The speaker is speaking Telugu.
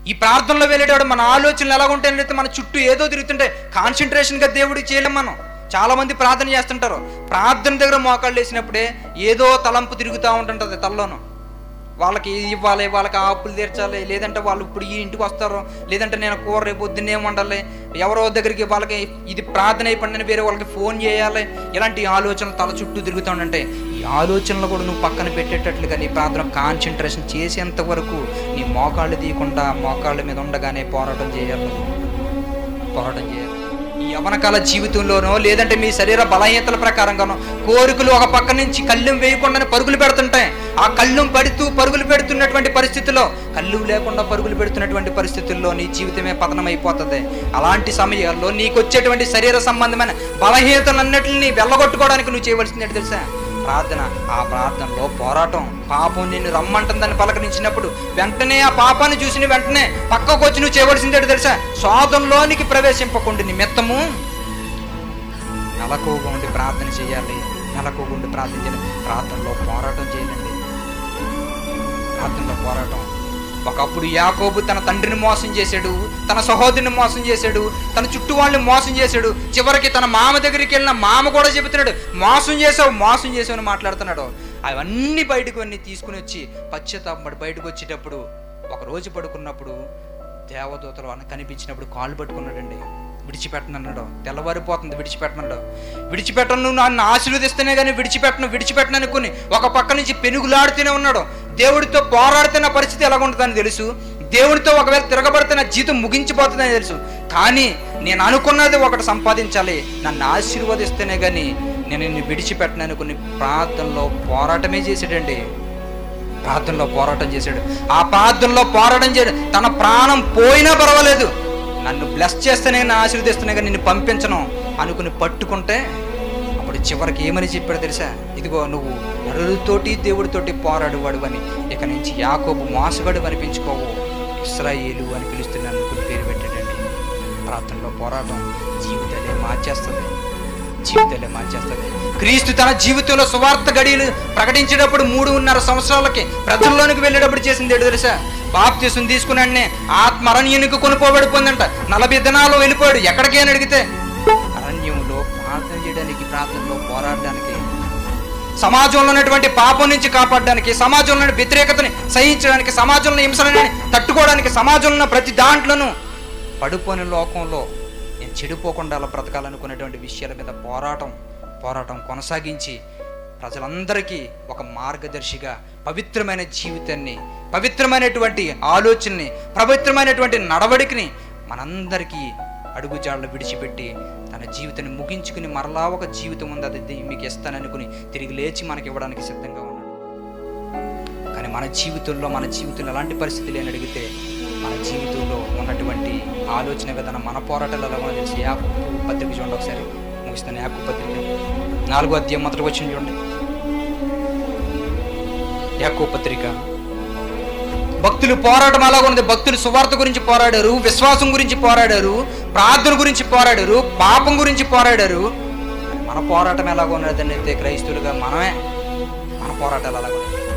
ఈ ప్రార్థనలో వెళ్ళేటప్పుడు మన ఆలోచనలు ఎలా ఉంటాయంటే మన చుట్టూ ఏదో తిరుగుతుంటే కాన్సన్ట్రేషన్గా దేవుడికి చేయలేం మనం చాలా మంది ప్రార్థన చేస్తుంటారు ప్రార్థన దగ్గర మోకాళ్ళు వేసినప్పుడే ఏదో తలంపు తిరుగుతూ ఉంటుంటుంది తలలోను వాళ్ళకి ఇది ఇవ్వాలి వాళ్ళకి ఆ అప్పులు తీర్చాలి లేదంటే వాళ్ళు ఇప్పుడు ఈ ఇంటికి వస్తారు లేదంటే నేను కూర రేపు పొద్దున్నే వండాలి ఎవరో దగ్గరికి వాళ్ళకి ఇది ప్రార్థన అయిపోయిందని వేరే వాళ్ళకి ఫోన్ చేయాలి ఇలాంటి ఆలోచనలు తల చుట్టూ తిరుగుతూ ఉంటే ఈ ఆలోచనలు కూడా నువ్వు పక్కన పెట్టేటట్లుగా నీ ప్రార్థన కాన్సన్ట్రేషన్ చేసేంత వరకు నీ మోకాళ్ళు తీయకుండా మోకాళ్ళ మీద ఉండగానే పోరాటం చేయాలి నువ్వు పోరాటం చేయాలి ఈ యవనకాల జీవితంలోనో లేదంటే మీ శరీర బలహీనతల ప్రకారంగానో కోరికలు ఒక పక్క నుంచి కళ్ళెం వేయకుండానే పరుగులు పెడుతుంటాయి ఆ కళ్ళెం పడుతూ పరుగులు పెడుతున్నటువంటి పరిస్థితుల్లో కళ్ళు లేకుండా పరుగులు పెడుతున్నటువంటి పరిస్థితుల్లో నీ జీవితమే పతనమైపోతుంది అలాంటి సమయాల్లో నీకు వచ్చేటువంటి శరీర సంబంధమైన బలహీనతలన్నిటిని వెళ్ళగొట్టుకోవడానికి నువ్వు చేయవలసింది ఏంటి తెలుసా ప్రార్థన ఆ ప్రార్థనలో పోరాటం పాపం నిన్ను రమ్మంటుందని పలకరించినప్పుడు వెంటనే ఆ పాపాన్ని చూసిన వెంటనే పక్కకు వచ్చి నువ్వు చేయవలసిందేంటి తెలుసా స్వాదంలోనికి ప్రవేశింపకుండా నిమిత్తము నెలకోగా ఉండి ప్రార్థన చేయాలి నెలకోగా ఉండి ప్రార్థన చేయాలి ప్రార్థనలో పోరాటం చేయాలండి ప్రార్థనలో పోరాటం ఒకప్పుడు యాకోబు తన తండ్రిని మోసం చేశాడు తన సహోదరుని మోసం చేశాడు తన చుట్టూ వాళ్ళని మోసం చేశాడు చివరికి తన మామ దగ్గరికి వెళ్ళిన మామ కూడా చెబుతున్నాడు మోసం చేసావు మోసం చేసావు అని మాట్లాడుతున్నాడు అవన్నీ బయటకు అన్ని తీసుకుని వచ్చి పశ్చాత్తాపడి బయటకు వచ్చేటప్పుడు ఒక రోజు పడుకున్నప్పుడు దేవదూతలు అని కనిపించినప్పుడు కాళ్ళు పట్టుకున్నాడండి విడిచిపెట్టనన్నాడు తెల్లవారిపోతుంది విడిచిపెట్టనన్నాడు విడిచిపెట్టను నువ్వు నన్ను ఆశీర్వదిస్తేనే కానీ విడిచిపెట్టను విడిచిపెట్టను అనుకుని ఒక పక్క నుంచి పెనుగులాడుతూనే ఉన్నాడు దేవుడితో పోరాడుతున్న పరిస్థితి ఎలా ఉంటుందని తెలుసు దేవుడితో ఒకవేళ తిరగబడితే నా జీవితం ముగించిపోతుందని తెలుసు కానీ నేను అనుకున్నది ఒకటి సంపాదించాలి నన్ను ఆశీర్వదిస్తేనే కానీ నేను నిన్ను విడిచిపెట్టను అనుకుని ప్రార్థనలో పోరాటమే చేశాడండి ప్రార్థనలో పోరాటం చేశాడు ఆ ప్రార్థనలో పోరాటం చేయడు తన ప్రాణం పోయినా పర్వాలేదు నన్ను బ్లెస్ చేస్తేనే నా ఆశీర్వదిస్తేనే కానీ నిన్ను పంపించను అనుకుని పట్టుకుంటే అప్పుడు చివరికి ఏమని చెప్పాడు తెలుసా ఇదిగో నువ్వు నరులతోటి దేవుడితోటి పోరాడువాడు అని ఇక నుంచి యాకోబు మోసగాడు అనిపించుకోవు ఇస్రాయేలు అని పిలుస్తున్నాను అనుకుని పేరు పెట్టాడండి ప్రార్థనలో పోరాటం జీవితాలే మార్చేస్తుంది జీవితాలే మార్చేస్తుంది క్రీస్తు తన జీవితంలో సువార్త గడియలు ప్రకటించేటప్పుడు మూడున్నర సంవత్సరాలకి ప్రజల్లోనికి వెళ్ళేటప్పుడు చేసింది ఏడు తెలుసా బాప్తీసం తీసుకున్నాడనే ఆత్మ అరణ్యానికి కొనుక్కోబడి పొందంట నలభై దినాలు వెళ్ళిపోయాడు ఎక్కడికి అని అడిగితే అరణ్యంలో ప్రార్థన చేయడానికి ప్రార్థనలో పోరాడడానికి సమాజంలో ఉన్నటువంటి పాపం నుంచి కాపాడడానికి సమాజంలో ఉన్న వ్యతిరేకతని సహించడానికి సమాజంలో హింసలని తట్టుకోవడానికి సమాజంలో ఉన్న ప్రతి దాంట్లోనూ పడిపోయిన లోకంలో నేను చెడిపోకుండా అలా బ్రతకాలనుకునేటువంటి విషయాల మీద పోరాటం పోరాటం కొనసాగించి ప్రజలందరికీ ఒక మార్గదర్శిగా పవిత్రమైన జీవితాన్ని పవిత్రమైనటువంటి ఆలోచనని పవిత్రమైనటువంటి నడవడికని మనందరికీ అడుగుజాడలు విడిచిపెట్టి తన జీవితాన్ని ముగించుకుని మరలా ఒక జీవితం ఉంది అది మీకు ఇస్తాననుకుని తిరిగి లేచి మనకి ఇవ్వడానికి సిద్ధంగా ఉన్నాడు కానీ మన జీవితంలో మన జీవితంలో ఎలాంటి పరిస్థితులు అని అడిగితే మన జీవితంలో ఉన్నటువంటి ఆలోచన విధానం మన పోరాటాలు ఎలా ఉన్నదో తెలిసి యాకు పత్రిక చూడండి ఒకసారి ముగిస్తాను యాకు పత్రిక నాలుగో అధ్యాయం మొదటి వచ్చిన చూడండి యాకో పత్రిక భక్తులు పోరాటం అలాగ ఉంది భక్తులు సువార్త గురించి పోరాడారు విశ్వాసం గురించి పోరాడారు ప్రార్థన గురించి పోరాడారు పాపం గురించి పోరాడారు మరి మన పోరాటం ఎలాగ ఉన్నదని అయితే క్రైస్తువులుగా మనమే మన పోరాటాలు అలాగ ఉన్నాయి